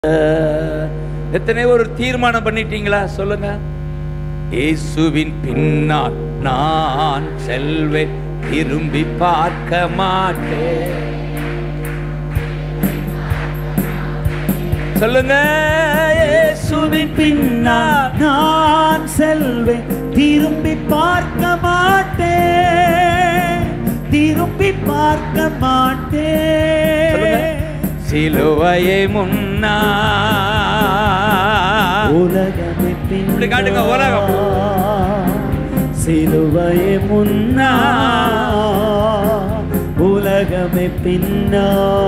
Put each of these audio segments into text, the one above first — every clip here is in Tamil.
எத்தனை ஒரு தீர்மானம் பண்ணிட்டீங்களா சொல்லுங்க இயேசுவின் பின்னால் நான் செல்வேன் திரும்பி பார்க்க மாட்டேன் சொல்லுங்க இயேசுவின் பின்னால் நான் செல்வேன் திரும்பி பார்க்க மாட்டேன் திரும்பி பார்க்க சொல்லுங்க. மாட்டேன் சிலுவையை முன்னா உலகமே இப்படி காட்டுங்க, உலகம். சிலுவையே முன்னா உலகமே பின்னா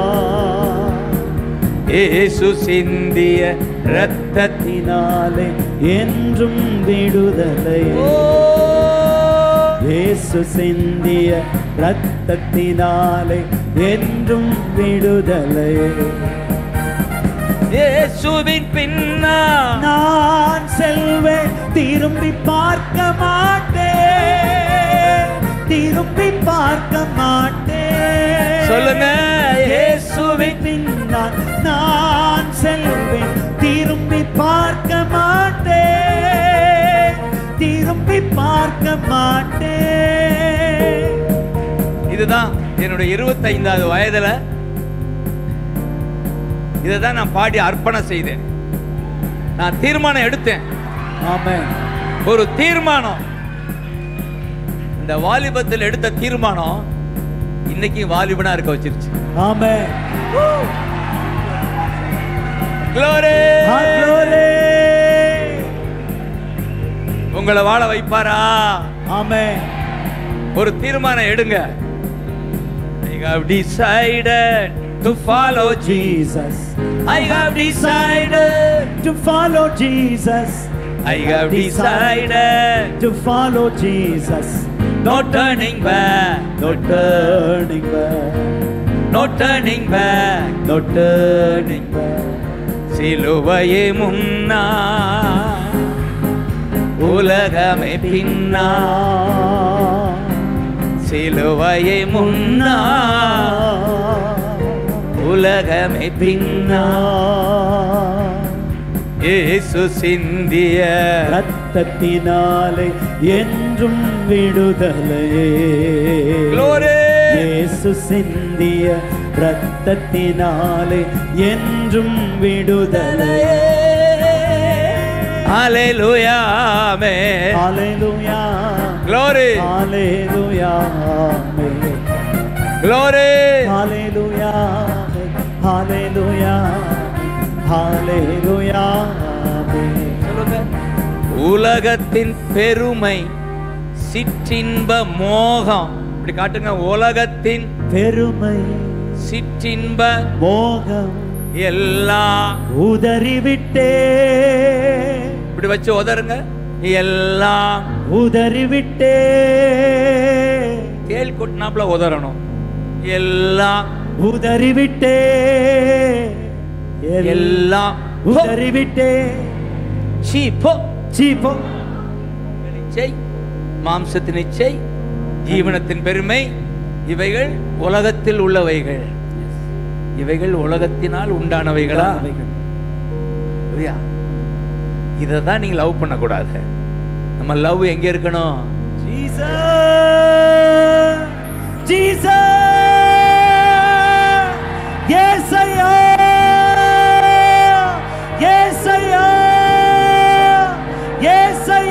இயேசு சிந்திய ரத்தத்தின் ரத்தத்தினாலே என்றும் விடுதலை இயேசு சிந்திய ரத்தத்தினாலே என்றும் விடுதலை இயேசுவின் பின்னா நான் செல்வேன் திரும்பி பார்க்க மாட்டேன் திரும்பி பார்க்க மாட்டேன் சொல்லுங்க இயேசுவின் பின்னால் நான் செல்வேன் திரும்பி பார்க்க மாட்டேன் திரும்பி பார்க்க மாட்டேன் இதுதான் என்னுடைய இருபத்தைந்தாவது வயதுல இதை தான் நான் பாடி அர்ப்பணம் செய்தேன் நான் தீர்மானம் எடுத்தேன் ஆமென் ஒரு தீர்மானம் இந்த வாலிபத்தில் எடுத்த தீர்மானம் இன்னைக்கு வாலிபனா இருக்க வச்சிருச்சு ஆமென் Glory! Glory! உங்களை வாழ வைப்பாரா ஆமென் ஒரு தீர்மானம் எடுங்க I have decided to follow Jesus. Jesus I have decided. to follow Jesus I have decided. to follow Jesus No turning back. no turning back No turning back. no turning back சிலுவையே முன்னா உலகமே பின்னா சிலுவையே முன்னா உலகமே பின்னா இயேசு சிந்திய ரத்தத்தினாலே என்றும் விடுதலையே Glory! இயேசு சிந்திய ரத்தத்தினாலே என்றும் விடுதலையே Hallelujah. Amen. ஹalleluya Glory. ஹalleluya Glory. ஹalleluya ஹalleluya ஹalleluya சொல்லுங்க. உலகத்தின் பெருமை சிற்றின்ப மோகம் இப்படி காட்டுங்க உலகத்தின் பெருமை சிற்றின்ப மோகம் எல்லாம் உதறிவிட்டே இப்படி வச்சு உதருங்க எல்லாம் உதறிவிட்டே தேல் கொட்டினாப்புல உதறணும் எல்லாம் உதறிவிட்டே எல்லாம் உதறிவிட்டே சீ போ சீப்போ இச்சை மாம்சத்தின் இச்சை ஜீவனத்தின் பெருமை இவைகள் உலகத்தில் உள்ளவைகள் இவைகள் உலகத்தினால் உண்டானவைகளா புரியா இதை தான் நீங்க லவ் பண்ணக்கூடாது நம்ம லவ் எங்க இருக்கணும் Jesus Jesus Yes I am Yes I am Yes I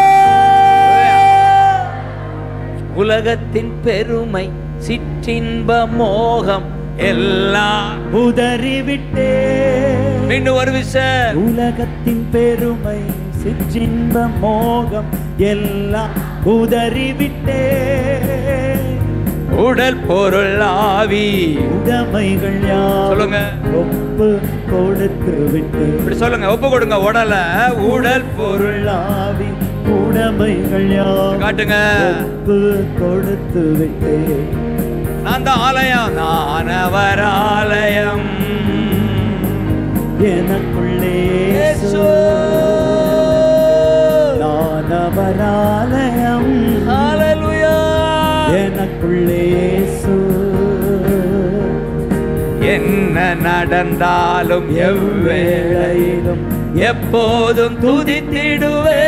am உலகத்தின் பெருமை சிற்றின்ப மோகம் எல்லாம் உதறிவிட்டே மீண்டும் ஒரு விஷயம் உலகத்தின் பெருமை சிற்றின்ப மோகம் எல்லாம் உதறிவிட்டே உடல் பொருள் ஆவி உடமைகள் யாவும் சொல்லுங்க. ஒப்பு கொடுத்து விட்டு இப்படி சொல்லுங்க ஒப்பு கொடுங்க உடல உடல் பொருள் பொருளாவி உடமைகள் யாவும் காட்டுங்க ஒப்பு கொடுத்து விட்டு நான் தான் ஆலயம் நான் அவர் ஆலயம் எனக்குள்ளே இயேசு. நான் அவர் ஆலயம் Hallelujah. எனக்குள்ளே இயேசு என்ன நடந்தாலும் எவ்வேளை வேளையிலும் எப்போதும் துதித்திடுவே